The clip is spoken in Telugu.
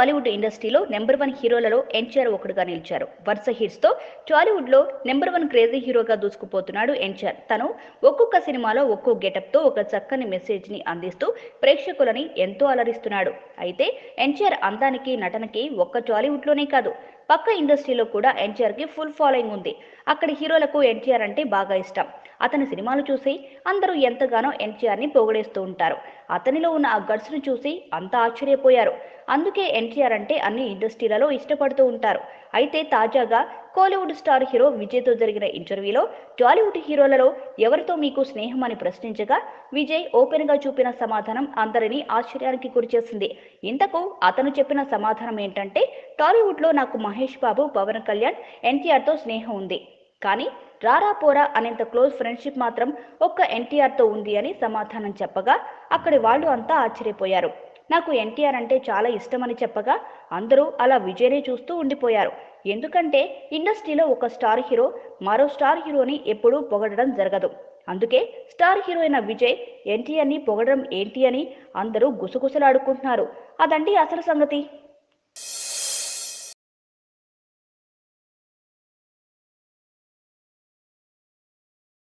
టాలీవుడ్ ఇండస్ట్రీలో నెంబర్ వన్ హీరోలలో ఎన్టీఆర్ ఒకడుగా నిలిచారు వరుస హిట్స్ తో టాలీవుడ్ లో నెంబర్ వన్ క్రేజీ హీరోగా దూసుకుపోతున్నాడు ఎన్టీఆర్ తను ఒక్కొక్క సినిమాలో ఒక్కో గెటప్ తో ఒక చక్కని మెసేజ్ ని అందిస్తూ ప్రేక్షకులని ఎంతో అలరిస్తున్నాడు అయితే ఎన్టీఆర్ అందానికి నటనకి ఒక్క టాలీవుడ్ లోనే కాదు పక్క ఇండస్ట్రీలో కూడా ఎన్టీఆర్ కి ఫుల్ ఫాలోయింగ్ ఉంది అక్కడి హీరోలకు ఎన్టీఆర్ అంటే బాగా ఇష్టం అతని సినిమాలు చూసి అందరూ ఎంతగానో ఎన్టీఆర్ ని పొగిడేస్తూ ఉంటారు అతనిలో ఉన్న ఆ గట్స్ ను చూసి అంతా ఆశ్చర్యపోయారు అందుకే ఎన్టీఆర్ అంటే అన్ని ఇండస్ట్రీలలో ఇష్టపడుతూ ఉంటారు అయితే తాజాగా కోలీవుడ్ స్టార్ హీరో విజయ్తో జరిగిన ఇంటర్వ్యూలో టాలీవుడ్ హీరోలలో ఎవరితో మీకు స్నేహం అని ప్రశ్నించగా విజయ్ ఓపెన్ గా చూపిన సమాధానం అందరినీ ఆశ్చర్యానికి గురిచేసింది ఇంతకు అతను చెప్పిన సమాధానం ఏంటంటే టాలీవుడ్ లో నాకు మహేష్ బాబు పవన్ కళ్యాణ్ ఎన్టీఆర్ తో స్నేహం ఉంది కానీ రారా పోరా అనేంత క్లోజ్ ఫ్రెండ్షిప్ మాత్రం ఒక్క ఎన్టీఆర్ తో ఉంది అని సమాధానం చెప్పగా అక్కడి వాళ్ళు అంతా ఆశ్చర్యపోయారు నాకు ఎన్టీఆర్ అంటే చాలా ఇష్టమని చెప్పగా అందరూ అలా విజయ్నే చూస్తూ ఉండిపోయారు ఎందుకంటే ఇండస్ట్రీలో ఒక స్టార్ హీరో మరో స్టార్ హీరోని ఎప్పుడూ పొగడడం జరగదు అందుకే స్టార్ హీరో అయిన విజయ్ ఎన్టీఆర్ని పొగడడం ఏంటి అని అందరూ గుసగుసలాడుకుంటున్నారు అదండి అసలు సంగతి